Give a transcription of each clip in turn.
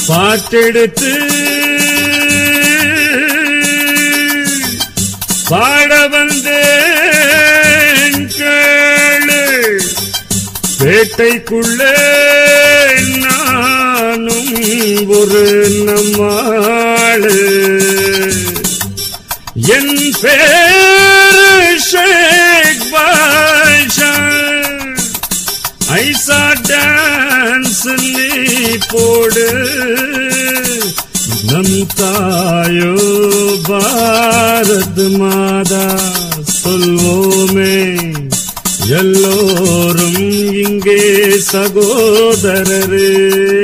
பாட்டெடுத்து பாட வந்தேன் கேளு பேட்டைக்குள்ளே நானும் ஒரு நம்மாளு என் பேர் ஷேக் பாஷா ஐசா டான்ஸ் நீ போடு நம் தாயோ பாரத் மாதா சொல்வோமே எல்லோரும் இங்கே சகோதரரே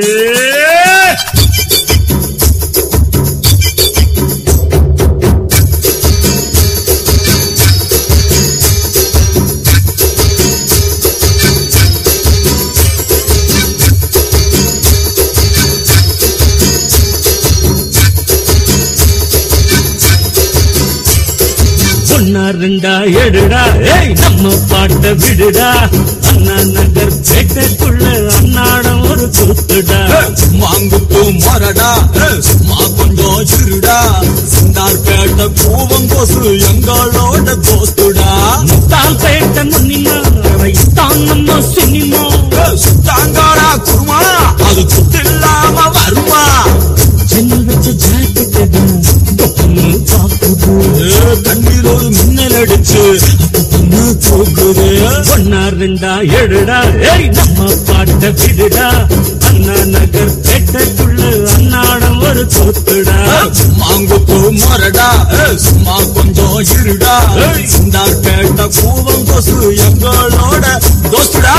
ஒன்னா ரெண்டா எடுடா ஏய் நம்ம பாட்ட விடுடா அண்ணா நகர் பேட்டைக்குள்ள அன்னாடம் ஒரு குத்துடா மாங்குத்து மரடா சும்மா கொஞ்சம் இருடா சிந்தார் பேட்ட கூவம் கொசு எங்களோட தோஸ்துடா தான் பேட்ட முன்னிமா தான் நம்ம சினிமா சுத்தாங்காடா குருமா அது குத்தில்லாம வருமா ஜன்னல் வச்ச ஜாக்கெட்டு தொப்புன்னு பாக்குது ஏ, கண்ணில் ஒரு மின்னல் அடிச்சு பொண்ணு தூக்குது ஒன்னா ரெண்டா எடுடா ஏய் நம்ம பாட்ட விடுடா அண்ணா நகர் பேட்டைக்குள்ள அன்னாடம் ஒரு குத்துடா மாங்குத்து மரடா சும்மா கொஞ்சம் இருடா சிந்தார் பேட்ட கூவம் கொசு எங்களோட தோஸ்துடா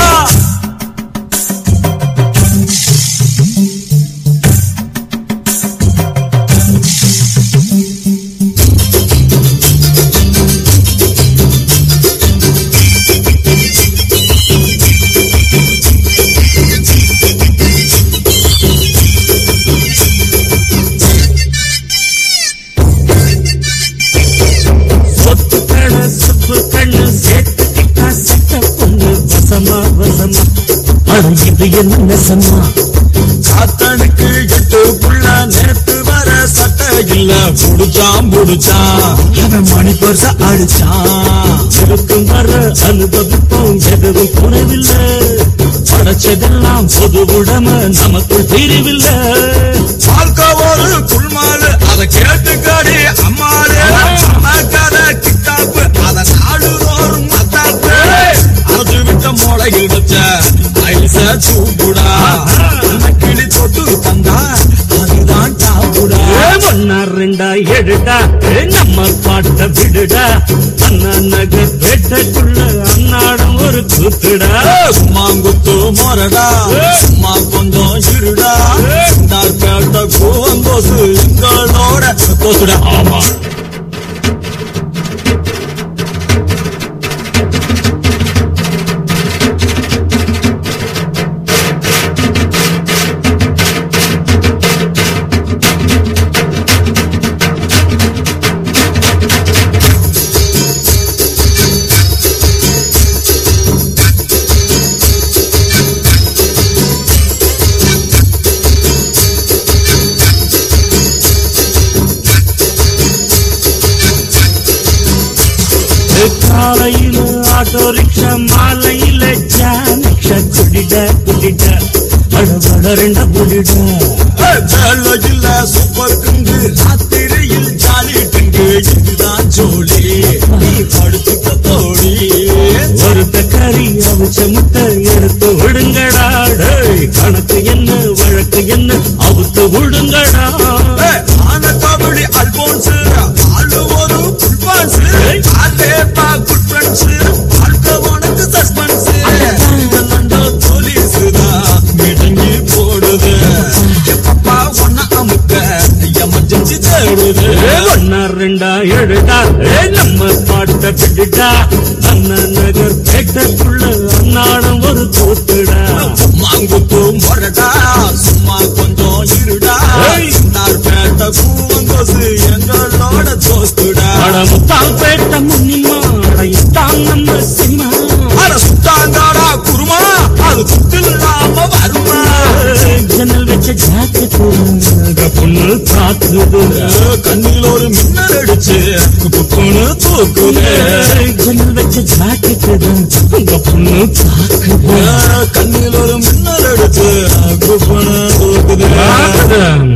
சொத்து கண சுப்பு கண்ணு சேர்த்துக்கிட்டா சட்ட பொண்ணு வசமா வசமா அட இது என்ன நெசமா காத்தனுக்கு எட்டு புள்ள நேத்து வர சட்டை இல்ல புடிச்சான் புடிச்சான் அவன் மணி பர்ச அடிச்சான் இருக்கும் வர அனுபவிப்போம் எதுவும் குறைவில்லை படைச்சதெல்லாம் பொது உடம நமக்குள் பிரிவில்லை வாழ்க்கை ஒரு குள்மாலு அதை கேட்டுக்கடி அம்மாளு சமக்கத கிட்டாப்பு அத நாடுதோறும் மத்தாப்பு அது விட்ட முளையில் வச்ச ஐச சூப்புடா அந்த கிளி தொட்டு தந்தா அதுதான் டாப்புடா ஏ, ஒன்னா ரெண்டா எடுடா ஏ, நம்ம பாட்ட விடுடா அண்ணா நகர் பேட்டைக்குள்ள அன்னாடம் ஒரு கூத்துடா சும்மாங்குத்து மொரடா சும்மா கொஞ்சம் இருடா சிந்தார் பேட்ட கூவங்கோசு எங்களோட கோசுடா ஆமா காலையில ஆட்டோ ரிக்ஷா மாலையில ஜாமிக்ஷா குடிட குடிட அடவட ரெண்ட குடிட வேலையில் சூப்பர் குங்கு ராத்திரியில் ஜாலி குங்கு இதுதான் ஜோலி நீ படுத்துக்க தோழி ஒருத்த கறி அவிச்ச முட்டை எடுத்து விடுங்கடா டேய், கணக்கு என்ன வழக்கு என்ன அவுத்து விடுங்கடா ஆன கபடி அல்போன்ஸ் ஆளு ஒரு புல்பான்ஸ் ஆலேப்பா குட் ஃப்ரெண்ட்ஸ் வாழ்க்கை உனக்கு சஸ்பென்ஸ் இதெல்லாம் போலீஸ் தான் மிடங்கி போடுது எப்பப்பா ஒன்ன அமுக்க எமர்ஜென்சி தேடுது ஏ, ஒன்னா ரெண்டா எடுடா ஏ, நம்ம பாட்ட பிடிடா அண்ணா நகர் பேட்டைக்குள்ள அன்னாடம் ஒரு கூத்துடா மாங்குத்து மொரடா சும்மா கொஞ்சம் இருடா ஏய். நார் பேட்ட கூவங்கோசு எங்களோட தோஸ்துடா அடமுத்தால் பேட்ட முன்னிமா அடைத்தான் நம்ம சினிமா அட சுத்தாங்காடா குருமா அது குத்தில்லாம வருமா ஜன்னல் வச்ச ஜாக்கெட்டு பொண்ணு தாக்குது கண்ணில் ஒரு மின்னல் அடிச்சு குப்புன்னு தூக்குது ஜன்னல் வச்ச ஜாக்கெட்டு தான் உங்க பொண்ணு தாக்குது கண்ணில் ஒரு மின்னல் அடிச்சு குப்புன்னு தூக்குது தாக்குது